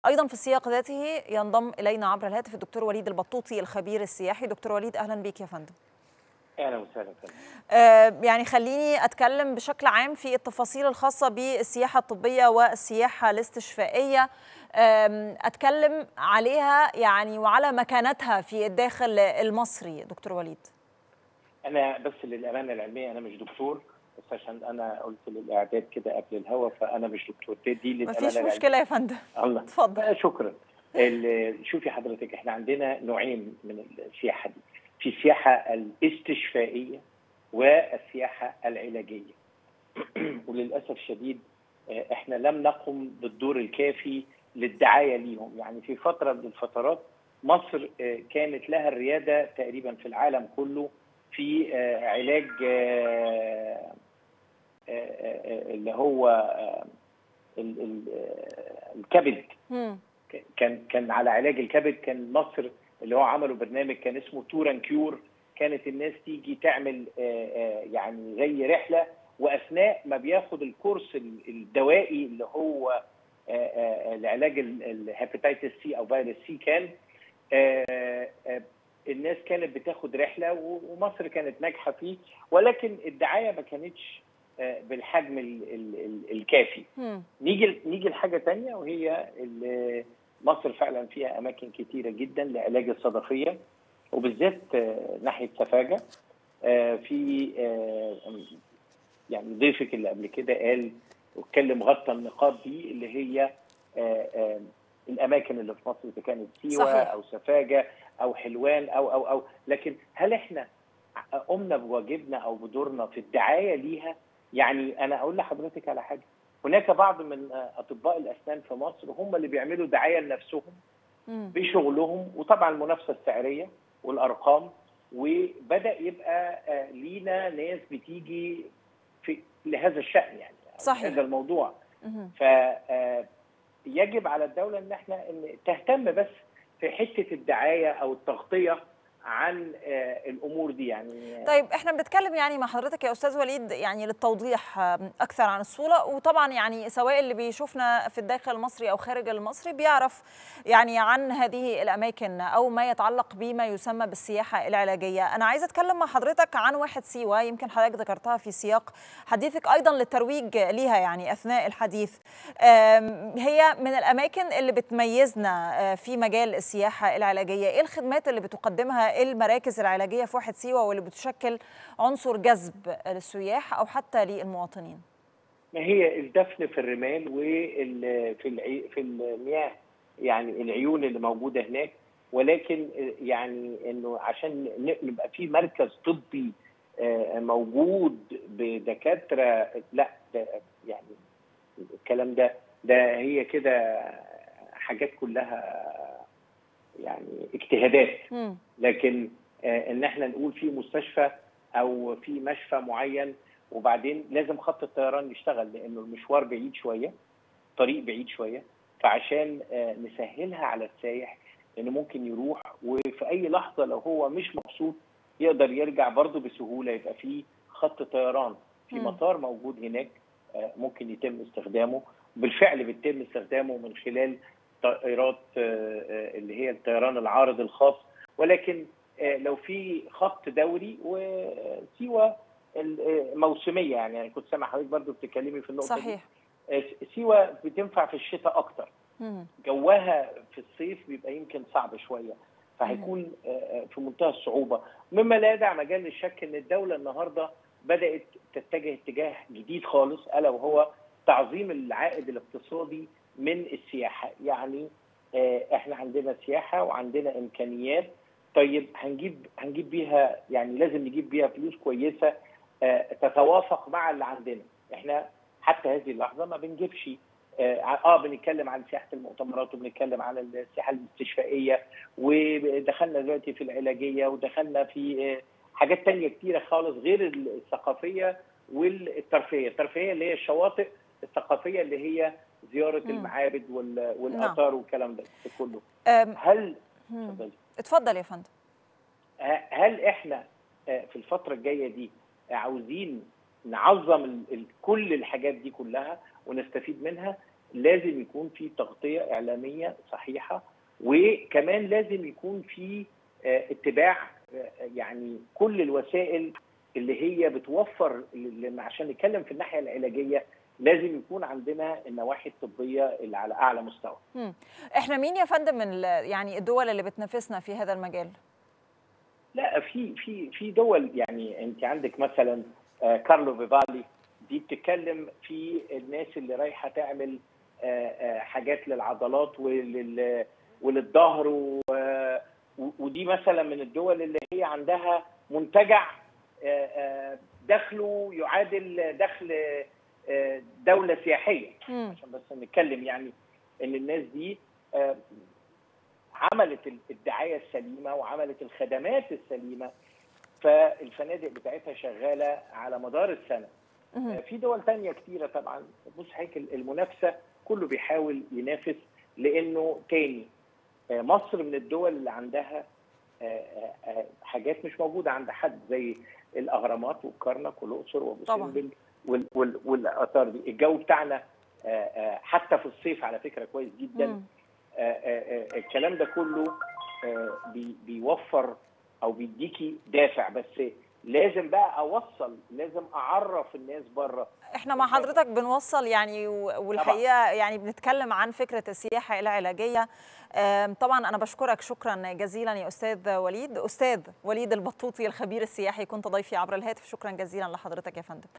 ايضا في السياق ذاته ينضم الينا عبر الهاتف الدكتور وليد البطوطي الخبير السياحي دكتور وليد اهلا بك يا فندم اهلا وسهلا آه يعني خليني اتكلم بشكل عام في التفاصيل الخاصه بالسياحه الطبيه والسياحه الاستشفائيه اتكلم عليها يعني وعلى مكانتها في الداخل المصري دكتور وليد انا بس للامانه العلميه انا مش دكتور بس عشان انا قلت للاعداد كده قبل الهوا فانا مش دكتور دي للامانه مفيش مشكله يا فندم الله اتفضل شكرا شوفي حضرتك احنا عندنا نوعين من السياحه دي في السياحه الاستشفائيه والسياحه العلاجيه وللاسف الشديد احنا لم نقم بالدور الكافي للدعايه ليهم يعني في فتره من الفترات مصر كانت لها الرياده تقريبا في العالم كله في علاج اللي هو الكبد كان كان على علاج الكبد كان مصر اللي هو عملوا برنامج كان اسمه تور اند كيور كانت الناس تيجي تعمل يعني زي رحله واثناء ما بياخد الكورس الدوائي اللي هو العلاج الهيباتيتس سي او فيروس سي كان الناس كانت بتاخد رحله ومصر كانت ناجحه فيه ولكن الدعايه ما كانتش بالحجم الكافي نيجي نيجي لحاجه ثانيه وهي مصر فعلا فيها اماكن كتيره جدا لعلاج الصدفيه وبالذات ناحيه سفاجه في يعني ضيفك اللي قبل كده قال واتكلم غطى النقاط دي اللي هي الاماكن اللي في مصر اذا كانت سيوه صحيح. او سفاجه او حلوان او او او لكن هل احنا قمنا بواجبنا او بدورنا في الدعايه ليها؟ يعني انا اقول لحضرتك على حاجه هناك بعض من اطباء الاسنان في مصر هم اللي بيعملوا دعايه لنفسهم بشغلهم وطبعا المنافسه السعريه والارقام وبدا يبقى لينا ناس بتيجي في لهذا الشان يعني صحيح. هذا الموضوع ف يجب على الدوله ان احنا ان تهتم بس في حته الدعايه او التغطيه عن الامور دي يعني طيب احنا بنتكلم يعني مع حضرتك يا استاذ وليد يعني للتوضيح اكثر عن الصوره وطبعا يعني سواء اللي بيشوفنا في الداخل المصري او خارج المصري بيعرف يعني عن هذه الاماكن او ما يتعلق بما يسمى بالسياحه العلاجيه انا عايزه اتكلم مع حضرتك عن واحد سيوه يمكن حضرتك ذكرتها في سياق حديثك ايضا للترويج ليها يعني اثناء الحديث هي من الاماكن اللي بتميزنا في مجال السياحه العلاجيه ايه الخدمات اللي بتقدمها المراكز العلاجيه في واحد سيوه واللي بتشكل عنصر جذب للسياح او حتى للمواطنين؟ ما هي الدفن في الرمال وفي العي... في المياه يعني العيون اللي موجوده هناك ولكن يعني انه عشان نبقى في مركز طبي موجود بدكاتره لا ده يعني الكلام ده ده هي كده حاجات كلها يعني اجتهادات لكن آه ان احنا نقول في مستشفى او في مشفى معين وبعدين لازم خط الطيران يشتغل لانه المشوار بعيد شويه طريق بعيد شويه فعشان آه نسهلها على السائح انه ممكن يروح وفي اي لحظه لو هو مش مبسوط يقدر يرجع برضه بسهوله يبقى في خط طيران في م. مطار موجود هناك آه ممكن يتم استخدامه بالفعل بيتم استخدامه من خلال طائرات اللي هي الطيران العارض الخاص ولكن لو في خط دوري وسيوه موسميه يعني انا كنت سامع حضرتك برضو بتتكلمي في النقطه صحيح دي سيوه بتنفع في الشتاء اكتر جوها في الصيف بيبقى يمكن صعب شويه فهيكون في منتهى الصعوبه مما لا يدع مجال للشك ان الدوله النهارده بدات تتجه اتجاه جديد خالص الا وهو تعظيم العائد الاقتصادي من السياحه يعني احنا عندنا سياحه وعندنا امكانيات طيب هنجيب هنجيب بيها يعني لازم نجيب بيها فلوس كويسه تتوافق مع اللي عندنا احنا حتى هذه اللحظه ما بنجيبش اه بنتكلم عن سياحه المؤتمرات وبنتكلم عن السياحه الاستشفائيه ودخلنا دلوقتي في العلاجيه ودخلنا في حاجات تانية كتيره خالص غير الثقافيه والترفيهيه، الترفيهيه اللي هي الشواطئ الثقافيه اللي هي زياره مم. المعابد والاثار والكلام ده كله هل اتفضل يا فندم هل احنا في الفتره الجايه دي عاوزين نعظم كل الحاجات دي كلها ونستفيد منها لازم يكون في تغطيه اعلاميه صحيحه وكمان لازم يكون في اتباع يعني كل الوسائل اللي هي بتوفر عشان نتكلم في الناحيه العلاجيه لازم يكون عندنا النواحي الطبيه اللي على اعلى مستوى. مم. احنا مين يا فندم من يعني الدول اللي بتنافسنا في هذا المجال؟ لا في في في دول يعني انت عندك مثلا كارلو فيفالي دي بتتكلم في الناس اللي رايحه تعمل حاجات للعضلات ولل وللظهر ودي مثلا من الدول اللي هي عندها منتجع دخله يعادل دخل دوله سياحيه عشان بس نتكلم يعني ان الناس دي عملت الدعايه السليمه وعملت الخدمات السليمه فالفنادق بتاعتها شغاله على مدار السنه في دول تانية كتيره طبعا بص حضرتك المنافسه كله بيحاول ينافس لانه تاني مصر من الدول اللي عندها حاجات مش موجوده عند حد زي الاهرامات والكرنك والاقصر وابو سمبل والاثار دي الجو بتاعنا حتى في الصيف على فكره كويس جدا الكلام ده كله بيوفر او بيديكي دافع بس لازم بقى اوصل لازم اعرف الناس بره احنا مع حضرتك بنوصل يعني والحقيقه يعني بنتكلم عن فكره السياحه العلاجيه طبعا انا بشكرك شكرا جزيلا يا استاذ وليد استاذ وليد البطوطي الخبير السياحي كنت ضيفي عبر الهاتف شكرا جزيلا لحضرتك يا فندم